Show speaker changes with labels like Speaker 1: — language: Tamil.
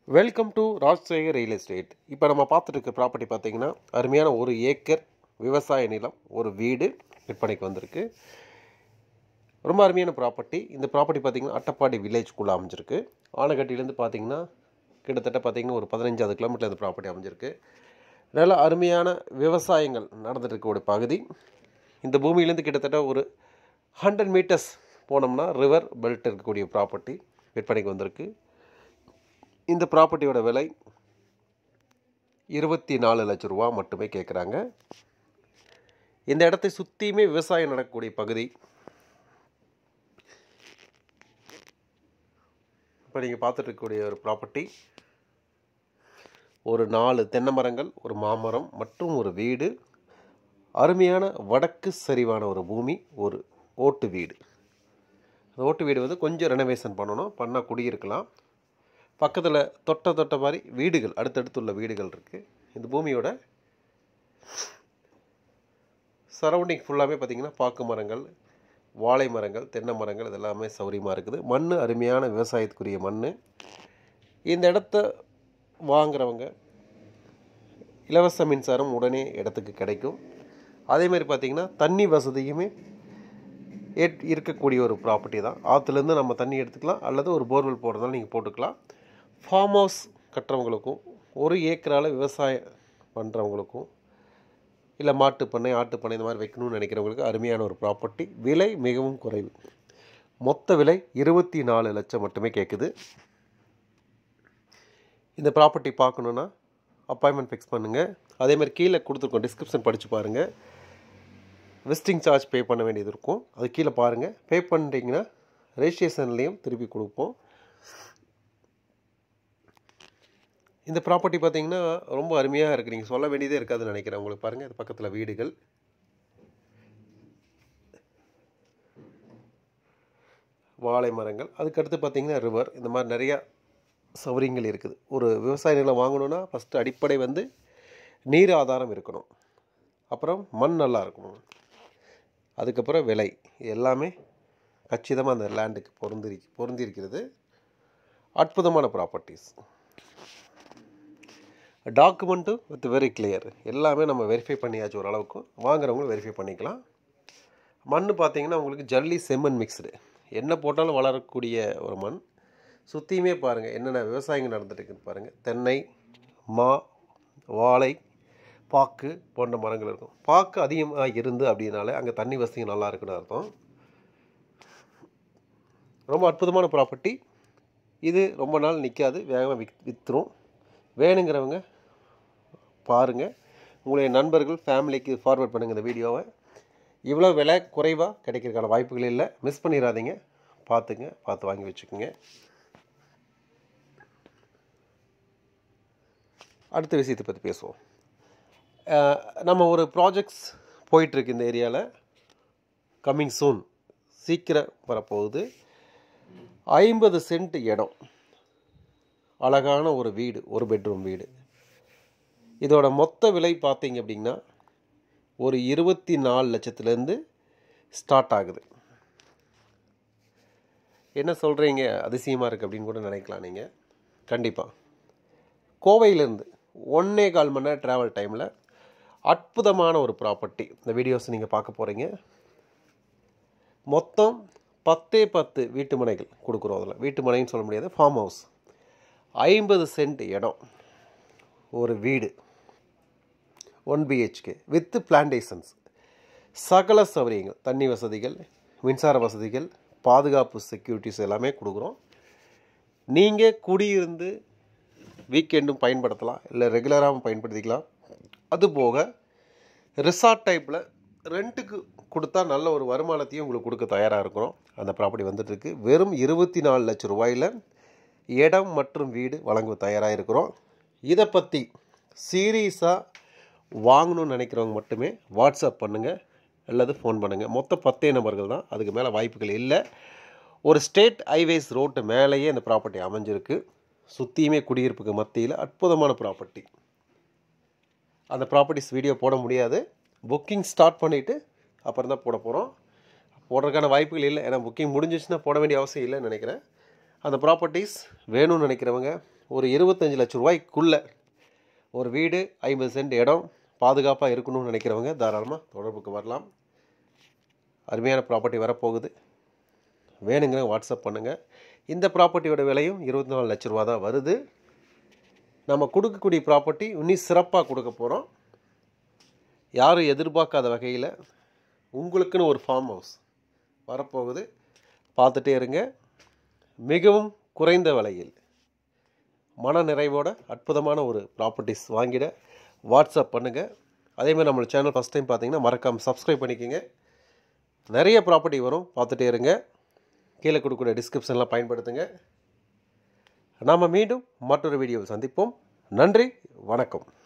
Speaker 1: welcome to Rajshekar real estate இப்போ நம்ம பார்த்துட்டு இருக்க ப்ராப்பர்ட்டி பார்த்தீங்கன்னா அருமையான ஒரு ஏக்கர் விவசாய நிலம் ஒரு வீடு விற்பனைக்கு வந்திருக்கு ரொம்ப அருமையான ப்ராப்பர்ட்டி இந்த ப்ராப்பர்ட்டி பார்த்தீங்கன்னா அட்டப்பாடி வில்லேஜ்குள்ளே அமைஞ்சிருக்கு ஆனகட்டிலேருந்து பார்த்தீங்கன்னா கிட்டத்தட்ட பார்த்தீங்கன்னா ஒரு பதினஞ்சாவது கிலோமீட்டர் இந்த ப்ராப்பர்ட்டி அமைஞ்சிருக்கு நல்ல அருமையான விவசாயங்கள் நடந்துட்டு இருக்கக்கூடிய பகுதி இந்த பூமியிலேருந்து கிட்டத்தட்ட ஒரு ஹண்ட்ரட் மீட்டர்ஸ் போனோம்னா ரிவர் பெல்ட் இருக்கக்கூடிய ப்ராப்பர்ட்டி விற்பனைக்கு வந்திருக்கு இந்த ப்ராப்பர்ட்டியோட விலை இருபத்தி நாலு லட்ச ரூபா மட்டுமே கேட்குறாங்க இந்த இடத்தை சுற்றியுமே விவசாயம் நடக்கக்கூடிய பகுதி இப்போ நீங்கள் பார்த்துட்டு இருக்கக்கூடிய ஒரு ப்ராப்பர்ட்டி ஒரு நாலு தென்னை மரங்கள் ஒரு மாமரம் மற்றும் ஒரு வீடு அருமையான வடக்கு சரிவான ஒரு பூமி ஒரு ஓட்டு வீடு அந்த ஓட்டு வீடு வந்து கொஞ்சம் ரெனோவேஷன் பண்ணணும் பண்ணால் குடியிருக்கலாம் பக்கத்தில் தொட்ட தொட்ட மாதிரி வீடுகள் அடுத்தடுத்துள்ள வீடுகள் இருக்குது இந்த பூமியோட சரௌண்டிங் ஃபுல்லாகவே பார்த்திங்கன்னா பாக்கு மரங்கள் வாழை மரங்கள் தென்னை மரங்கள் இது எல்லாமே சௌரியமாக இருக்குது மண் அருமையான விவசாயத்துக்குரிய மண் இந்த இடத்த வாங்குறவங்க இலவச மின்சாரம் உடனே இடத்துக்கு கிடைக்கும் அதேமாதிரி பார்த்திங்கன்னா தண்ணி வசதியுமே ஏட் இருக்கக்கூடிய ஒரு ப்ராப்பர்ட்டி தான் ஆற்றுலேருந்து நம்ம தண்ணி எடுத்துக்கலாம் அல்லது ஒரு போர்வெல் போடுறதால நீங்கள் போட்டுக்கலாம் ஃபார்ம் ஹவுஸ் கட்டுறவங்களுக்கும் ஒரு ஏக்கரால் விவசாயம் பண்ணுறவங்களுக்கும் இல்லை மாட்டுப் பண்ணை ஆட்டுப் பண்ணை இந்த மாதிரி வைக்கணும்னு நினைக்கிறவங்களுக்கு அருமையான ஒரு ப்ராப்பர்ட்டி விலை மிகவும் குறைவு மொத்த விலை இருபத்தி நாலு லட்சம் மட்டுமே கேட்குது இந்த ப்ராப்பர்ட்டி பார்க்கணுன்னா அப்பாயின்மெண்ட் ஃபிக்ஸ் பண்ணுங்கள் அதேமாதிரி கீழே கொடுத்துருக்கோம் டிஸ்கிரிப்ஷன் படித்து பாருங்கள் விசிட்டிங் சார்ஜ் பே பண்ண வேண்டியது இருக்கும் அது கீழே பாருங்கள் பே பண்ணிட்டீங்கன்னா ரெஜிஸ்ட்ரேஷன்லேயும் திருப்பி கொடுப்போம் இந்த ப்ராப்பர்ட்டி பார்த்தீங்கன்னா ரொம்ப அருமையாக இருக்குது நீங்கள் சொல்ல வேண்டியதே இருக்காதுன்னு நினைக்கிறேன் உங்களுக்கு பாருங்கள் இது பக்கத்தில் வீடுகள் வாழை மரங்கள் அதுக்கடுத்து பார்த்தீங்கன்னா ரிவர் இந்த மாதிரி நிறையா சௌகரியங்கள் இருக்குது ஒரு விவசாய நிலம் வாங்கணுன்னா ஃபஸ்ட்டு அடிப்படை வந்து நீர் ஆதாரம் இருக்கணும் அப்புறம் மண் நல்லா இருக்கணும் அதுக்கப்புறம் விலை இது எல்லாமே கச்சிதமாக அந்த லேண்டுக்கு பொருந்தி பொருந்திருக்கிறது அற்புதமான ப்ராப்பர்ட்டிஸ் டாக்குமெண்ட்டும் வித் வெரி கிளியர் எல்லாமே நம்ம வெரிஃபை பண்ணியாச்சு ஓரளவுக்கு வாங்குறவங்களும் வெரிஃபை பண்ணிக்கலாம் மண் பார்த்தீங்கன்னா உங்களுக்கு ஜல்லி செம்மண் மிக்ஸ்டு என்ன போட்டாலும் வளரக்கூடிய ஒரு மண் சுற்றியுமே பாருங்கள் என்னென்ன விவசாயங்கள் நடந்துட்டுருக்குன்னு பாருங்கள் தென்னை மா வாழை பாக்கு போன்ற மரங்கள் இருக்கும் பாக்கு அதிகமாக இருந்து அப்படின்னாலே அங்கே தண்ணி வசதி நல்லா இருக்குன்னு அர்த்தம் ரொம்ப அற்புதமான ப்ராப்பர்ட்டி இது ரொம்ப நாள் நிற்காது வேகமாக வித் விற்றுரும் வேணுங்கிறவங்க பாருங்கள் உங்களுடைய நண்பர்கள் ஃபேமிலிக்கு ஃபார்வர்ட் பண்ணுங்கள் இந்த வீடியோவை இவ்வளோ விலை குறைவாக கிடைக்கிறதுக்கான வாய்ப்புகள் இல்லை மிஸ் பண்ணிடாதீங்க பார்த்துங்க பார்த்து வாங்கி வச்சுக்கோங்க அடுத்த விஷயத்தை பற்றி பேசுவோம் நம்ம ஒரு ப்ராஜெக்ட்ஸ் போயிட்டுருக்கு இந்த ஏரியாவில் கம்மிங் சூன் சீக்கிரம் வரப்போகுது ஐம்பது சென்ட் இடம் அழகான ஒரு வீடு ஒரு பெட்ரூம் வீடு இதோட மொத்த விலை பார்த்தீங்க அப்படின்னா ஒரு இருபத்தி நாலு லட்சத்துலேருந்து ஸ்டார்ட் ஆகுது என்ன சொல்கிறீங்க அதிசயமாக இருக்குது அப்படின்னு கூட நினைக்கலாம் நீங்கள் கண்டிப்பாக கோவையிலேருந்து ஒன்றே கால் மணி நேரம் ட்ராவல் டைமில் அற்புதமான ஒரு ப்ராப்பர்ட்டி இந்த வீடியோஸ் நீங்கள் பார்க்க போகிறீங்க மொத்தம் பத்தே பத்து வீட்டு மனைகள் கொடுக்குறோம் அதில் வீட்டு மனைன்னு சொல்ல முடியாது ஃபார்ம் ஹவுஸ் ஐம்பது சென்ட் இடம் ஒரு வீடு ஒன் பிஹெச்கே வித்து பிளான்டேஷன்ஸ் சகல சௌகரியங்கள் தண்ணி வசதிகள் மின்சார வசதிகள் பாதுகாப்பு செக்யூரிட்டிஸ் எல்லாமே கொடுக்குறோம் நீங்கள் குடியிருந்து வீக்கெண்டும் பயன்படுத்தலாம் இல்லை ரெகுலராகவும் பயன்படுத்திக்கலாம் அதுபோக ரிசார்ட் டைப்பில் ரெண்ட்டுக்கு கொடுத்தா நல்ல ஒரு வருமானத்தையும் உங்களுக்கு கொடுக்க தயாராக இருக்கிறோம் அந்த ப்ராப்பர்ட்டி வந்துட்டுருக்கு வெறும் இருபத்தி நாலு லட்சம் ரூபாயில் இடம் மற்றும் வீடு வழங்க தயாராக இருக்கிறோம் இதை பற்றி சீரியஸாக வாங்கணும்னு நினைக்கிறவங்க மட்டுமே வாட்ஸ்அப் பண்ணுங்கள் அல்லது ஃபோன் பண்ணுங்கள் மொத்தம் பத்தே நபர்கள் தான் அதுக்கு மேலே வாய்ப்புகள் இல்லை ஒரு ஸ்டேட் ஹைவேஸ் ரோட்டு மேலேயே இந்த ப்ராப்பர்ட்டி அமைஞ்சிருக்கு சுற்றியுமே குடியிருப்புக்கு மத்தியில் அற்புதமான ப்ராப்பர்ட்டி அந்த ப்ராப்பர்ட்டிஸ் வீடியோ போட முடியாது புக்கிங் ஸ்டார்ட் பண்ணிவிட்டு அப்புறம் தான் போட போகிறோம் போடுறதுக்கான வாய்ப்புகள் இல்லை ஏன்னா புக்கிங் முடிஞ்சிச்சுன்னா போட வேண்டிய அவசியம் இல்லைன்னு நினைக்கிறேன் அந்த ப்ராப்பர்ட்டிஸ் வேணும்னு நினைக்கிறவங்க ஒரு இருபத்தஞ்சி லட்ச ரூபாய்க்குள்ளே ஒரு வீடு ஐம்பது சென்ட் இடம் பாதுகாப்பாக இருக்கணும்னு நினைக்கிறவங்க தாராளமாக தொடர்புக்கு வரலாம் அருமையான ப்ராப்பர்ட்டி வரப்போகுது வேணுங்கிற வாட்ஸ்அப் பண்ணுங்கள் இந்த ப்ராப்பர்ட்டியோட விலையும் இருபத்தி நாலு லட்ச ரூபா தான் வருது நம்ம கொடுக்கக்கூடிய ப்ராப்பர்ட்டி இன்னும் சிறப்பாக கொடுக்க போகிறோம் யாரும் எதிர்பார்க்காத வகையில் உங்களுக்குன்னு ஒரு ஃபார்ம் ஹவுஸ் வரப்போகுது பார்த்துட்டே இருங்க மிகவும் குறைந்த விலையில் மன நிறைவோட அற்புதமான ஒரு ப்ராப்பர்ட்டிஸ் வாங்கிட வாட்ஸ்அப் பண்ணுங்கள் அதேமாதிரி நம்மளோட சேனல் ஃபஸ்ட் டைம் பார்த்தீங்கன்னா மறக்காமல் சப்ஸ்கிரைப் பண்ணிக்கோங்க நிறைய ப்ராப்பர்ட்டி வரும் பார்த்துட்டே இருங்க கீழே கொடுக்கக்கூடிய டிஸ்கிரிப்ஷன்லாம் பயன்படுத்துங்க நாம் மீண்டும் மற்றொரு வீடியோவில் சந்திப்போம் நன்றி வணக்கம்